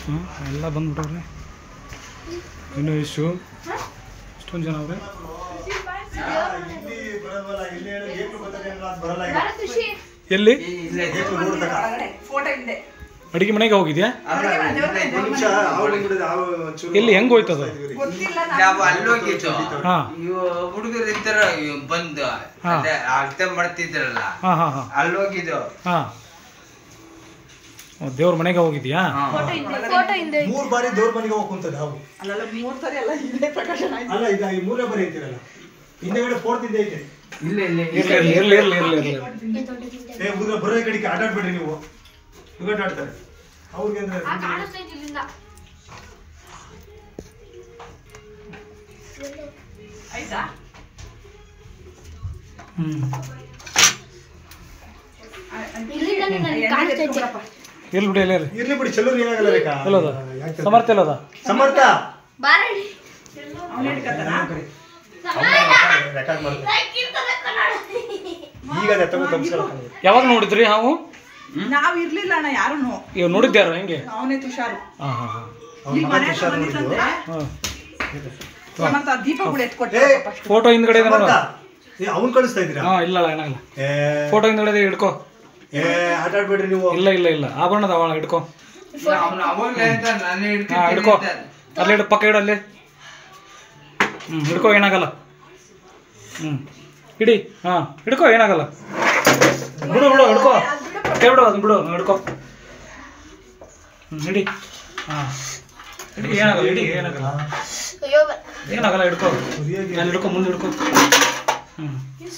ಹ್ಞೂ ಎಲ್ಲ ಬಂದ್ಬಿಟ್ಟವ್ರೆ ಇನ್ನು ಇಷ್ಟು ಇಷ್ಟೊಂದು ಜನ ಅವ್ರೆ ಎಲ್ಲಿ ಫೋಟೋ ಹಿಂದೆ ಅಡಿಗೆ ಮನೆಗೆ ಹೋಗಿದ್ಯಾ ಎಲ್ಲಿ ಹೆಂಗ್ ಹೋಯ್ತದ ಗೊತ್ತಿಲ್ಲ ನಾವು ಅಲ್ಲೋಗಿದ್ದು ಹಾ ಇವು ಹುಡುಗರು ಇದ್ದಾರ ಇವ್ ಬಂದು ಹಾ. ಅದೇ ಅರ್ಥ ಮಾಡ್ತಿದ್ರಲ್ಲ ಹಾಂ ಹಾಂ ಹಾಂ ಅಲ್ಲೋಗಿದ್ದು ಹಾಂ ದೇವ್ರ ಮನೆಗೆ ಹೋಗಿದ್ಯಾ ಮೂರ್ ಬಾರಿ ದೇವ್ರ ಮನೆಗೆ ಹೋಗಿ ಕುಂತದ ಹಾವು ಅಲ್ಲೆಲ್ಲ ಮೂರ್ ಸರಿ ಎಲ್ಲ ಇಲ್ಲೇ ಪ್ರಕಾಶ ಆಯ್ತು ಅಲ್ಲ ಇದು ಈ ಮೂರನೇ ಬಾರಿ ಐತಿರಲ್ಲ ಹಿಂದೆಗಡೆ ಫೋರ್ತ್ ಇಂದ ಐತೆ ಇಲ್ಲ ಇಲ್ಲ ಇರ್ಲಿ ಇರ್ಲಿ ಇರ್ಲಿ ಇರ್ಲಿ ಇರ್ಲಿ ಇರ್ಲಿ ಏ ಊರ ಬರೋ ಕಡೆಗೆ ಆಟ ಆಡ್ಬೇಡ್ರಿ ನೀವು ನುಗ್ಗಟ್ಟು ಆಡ್ತಾರೆ ಅವ್ರಿಗೆ ಅಂದ್ರೆ ಆಯ್ತಾ ಹ್ಞೂ ಎಲ್ಲಿ ಬಿಡಿ ಎಲ್ಲಿ ಇರ್ಲಿ ಬಿಡಿ ಚಲೋರ್ ಏನಾಗಲ್ಲ ರೇಖಾ ಎಲ್ಲೋದ ಯಾಕೆ ಸಮರ್ಥ ಎಲ್ಲೋದ ಸಮರ್ಥ ಅವ್ನು ಹಿಡ್ಕತ್ತಾನ ರೆಕಾರ್ಡ್ ಮಾಡ್ತಾರೆ ಈಗ ಅದೇ ತಗೋ ತಪ್ಪಿಸ್ಕೊಳಕ್ಕೆ ಯಾವಾಗ ನೋಡಿದ್ರಿ ಹಾವು ನಾವ್ ಇರ್ಲಿಲ್ಲ ಅಣ್ಣ ಯಾರುನು ಇವ್ ನೋಡಿದ್ಯಾರ ಹೆಂಗೆ ಅವನೇ ತುಷಾರು ಹಾಂ ಹಾಂ ಹಾಂ ಇಲ್ಲಿ ಮನೆ ಹತ್ರ ಬಂದಿತ್ತಂತೆ ಹಾಂ ಮತ್ತೆ ಆ ದೀಪಗಳು ಎತ್ಕೊಟ್ಟೆ ಏ, ಪಾಪ ಅಷ್ಟು. ಫೋಟೋ ಹಿಂದ್ಗಡೆ ಇದೆ ನೋಡು ಸಮರ್ಥ ಏ ಅವ್ನ್ ಕಳಿಸ್ತಾ ಇದ್ದೀರಾ ಹಾಂ ಇಲ್ಲ ಏನಾಗಲ್ಲ ಏ ಫೋಟೋ ಹಿಂದ್ಗಡೆ ಇದೆ ಹಿಡ್ಕೋ ಏ ಆಟ ಆಡ್ಬೇಡ್ರಿ ನೀವು ಇಲ್ಲ ಇಲ್ಲ ಇಲ್ಲ ಆಭರಣದ ಅವಳ ಹಿಡ್ಕೋ ಅವನು ಅವಾಗಲೇ ಅಂತ ನಾನು ಹಾಂ ಹಿಡ್ಕೋ ಅಲ್ಲಿ ಹಿಡು ಪಕ್ಕ ಇಡು ಅಲ್ಲಿ ಹ್ಞೂ ಹಿಡ್ಕೋ ಏನಾಗಲ್ಲ ಹ್ಞೂ ಹಿಡಿ ಹಾಂ ಹಿಡ್ಕೋ ಏನಾಗಲ್ಲ ಬಿಡು ಬಿಡು ಹಿಡ್ಕೋ ಕೈ ಬಿಡು ಅದನ್ನ ಬಿಡು ಹಿಡ್ಕೋ ಹ್ಞೂ ಹಿಡಿ ಹಾಂ ಹಿಡಿ ಏನಾಗಲ್ಲ ಹಿಡಿ ಏನಾಗಲ್ಲ ಏನಾಗಲ್ಲ ಹಿಡ್ಕೋ ಅಲ್ಲಿ ಹಿಡ್ಕೋ ಮುಂದೆ ಹಿಡ್ಕೋ ಹ್ಞೂ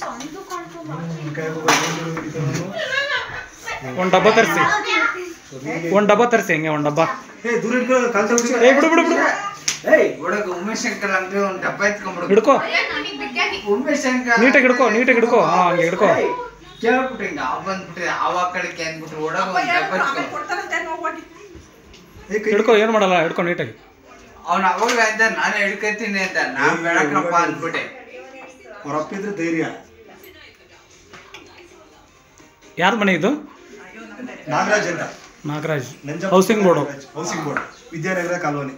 ಒಂದು ಡಬ್ಬ ತರಿಸಿ ಒಂದು ಡಬ್ಬ ತರಿಸಿ ಹೆಂಗೆ ಒಂದು ಡಬ್ಬ ಏ ದೂರ ಇಟ್ಕೊ ಕಾಲ್ ತಗೊಳ್ಸಿ ಏ ಬಿಡು ಬಿಡು ಬಿಡು ಏಯ್ ಹುಡುಗ ಉಮೇಶ್ ಶಂಕರ್ ಅಂದ್ರೆ ಒಂದು ಡಬ್ಬ ಎತ್ಕೊಂಡ್ಬಿಡು ಹಿಡ್ಕೋ ಉಮೇಶ್ ಶಂಕರ್ ನೀಟಾಗಿ ಹಿಡ್ಕೋ ನೀಟಾಗಿ ಹಿಡ್ಕೋ ಹಾಂ ಹಂಗೆ ಹಿಡ್ಕೋ ಕೇಳ್ಬಿಟ್ಟು ಹಿಂಗ ಅವ್ ಬಂದ್ಬಿಟ್ರೆ ಅವ ಕಡೆಗೆ ಅಂದ್ಬಿಟ್ರು ಹುಡುಗ ಅಪ್ಪ ಒಂದು ಡಬ್ಬ ಏನು ಆಮೇಲೆ ಎತ್ಕೊಂಡ್ ಕೊಡ್ತಾರಂತೆ ನೋಡ್ಬಿಟ್ಟು ಏ, ಕೈ- ಹಿಡ್ಕೋ ಏನು ಮಾಡಲ್ಲ ಹಿಡ್ಕೋ ನೀಟಾಗಿ ಅವ್ನು ಅವಾಗಲೇ ಅಂತ ನಾನು ಹಿಡ್ಕತೀನಿ ಅಂತ ನಾನ್ ಬೇಡಕ್ರಪ್ಪ ಅಂದ್ಬಿಟ್ಟೆ ಅವ್ರ ಅಪ್ಪ ಇದ್ರೆ ಧೈರ್ಯ ಯಾರ ಮನೆ ಇದು ನಾಗರಾಜ್ ಅಂತ Nagaraj Nanjappa housing board Nagaraj. Housing board Vidyanagar colony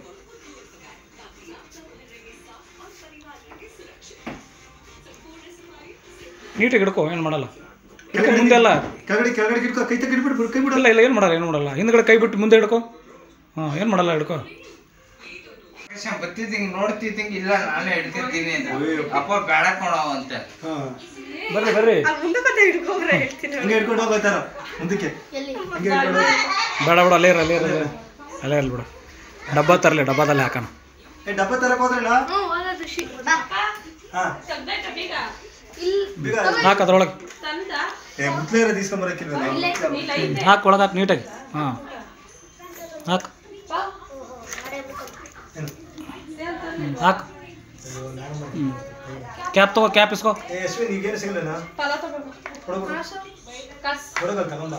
ನೀಟಾಗಿ ಹಿಡ್ಕೋ ಏನು ಮಾಡಲ್ಲ ಹಿಡ್ಕೋ ಮುಂದೆ ಅಲ್ಲ ಕೆಳಗಡೆ ಕೆಳಗಡೆ ಇಟ್ಕೊ ಕೈ ತೆಗಿ ಬಿಡ್ಬಿಡು ಕೈ ಬಿಡು ಇಲ್ಲ ಇಲ್ಲ ಏನು ಮಾಡಲ್ಲ ಏನು ಮಾಡಲ್ಲ ಹಿಂದ್ಗಡೆ ಕೈ ಬಿಟ್ಟು ಮುಂದೆ ಹಿಡ್ಕೋ ಹಾಂ ಏನು ಮಾಡಲ್ಲ ಹಿಡ್ಕೋ ಬತ್ತಿದ್ದಿಂಗ್ ನೋಡ್ತಿದ್ದಿಂಗ್ ಇಲ್ಲ ನಾನೇ ಹಿಡ್ಕತೀನಿ ಅಂತ ಅಪ್ಪ ಬೇಡ ಕೊಡವ ಅಂತ ಹಾ ಬರ್ರಿ ಬರ್ರಿ ಅಲ್ಲಿ ಮುಂದೆ ಕತೆ ಹಿಡ್ಕೊಂಡ್ರೆ ಹೇಳ್ತೀನಿ ಹಂಗೆ ಹಿಡ್ಕೊಂಡು ಹೋಗ್ತಾರ ಮುಂದಕ್ಕೆ ಹಂಗೆ ಹಿಡ್ಕೊಂಡು ಹೋಗು. ಬೇಡ ಬೇಡ ಅಲ್ಲೇ ಇರು ಅಲ್ಲೇ ಇರು ಅಲ್ಲೇ ಇರು. ಅಲ್ಲೇ ಇರ್ಲಿ ಬಿಡು ಡಬ್ಬ ತರಲಿ ಡಬ್ಬದಲ್ಲಿ ಹಾಕೋಣ ಏ ಡಬ್ಬ ತರಕ್ ಹೋದ್ರಲ್ಲ ಹಾ ಬೀಗ ಹಾಕು ಅದ್ರೊಳಗೆ ಏ ಮುತ್ಲೇ ಇರೋದು ಇಸ್ಕೊಂಬರಕ್ಕಿಲ್ವಲ್ಲ ಹಾಕು ಒಳಗೆ ಹಾಕು ನೀಟಾಗಿ ಹಾಂ ಹಾಕು ಹ್ಮ್, ಹಾಕು ಹ್ಞೂ ಕ್ಯಾಪ್ ತಗೋ ಕ್ಯಾಪ್ ಇಸ್ಕೋ ಏ ಅಶ್ವಿನ್ ಈಗೇನು ಸಿಗಲ್ಲ ಕೊಡಗು ಕೊಡಗಲ್ ತಗೊಂಬ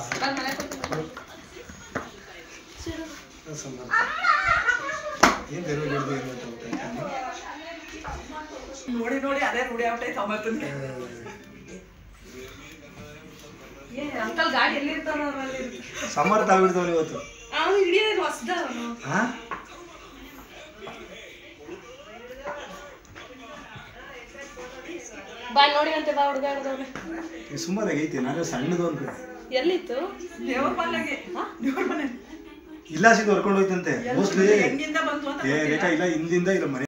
ಏನ್ ತೆರು ಹಿಡ್ದು ಏನು ಅಂತ ಗೊತ್ತಾಯ್ತಾ? ನೋಡಿ ನೋಡಿ ಅದೇ ರೂಢಿ ಆಗ್ಬಿಟ್ಟೈತೆ ಅವತ್ತನ್ಗೆ ಏ ಅಂಕಲ್ ಗಾಡಿ ಎಲ್ಲಿ ಇರ್ತಾನೋ ಅಲ್ಲಿ ಸಮರ್ಥ ಆಗ್ಬಿಡ್ತಾವನು ಇವತ್ತು ಅವ್ನು ಹಿಡಿಯೋದು ಹೊಸ್ದ ಅವನು ಹಾ ಬಾ ನೋಡಿ ಅಂತೆ ಬಾ ಹುಡುಗ ಹಿಡ್ದವ್ನೆ ಈ ಸುಮಾರಾಗಿ ಐತಿ ನಾನು ಸಣ್ಣದು ಅನ್ಕೊಂಡೆ ಎಲ್ಲಿತ್ತು ದೇವ್ರ ಮನೆಗೆ ದೇವ್ರ ಮನೆ ಇಲ್ಲ ಸಿದ್ದು ಹೊರ್ಕೊಂಡು ಹೋಯ್ತಂತೆ ಮೋಸ್ಟ್ಲಿ ಹೆಂಗಿಂದ ಬಂತು ಅಂತ ಏ ರೇಖಾ ಇಲ್ಲ ಹಿಂದಿಂದ ಇಲ್ಲ ಮನೆ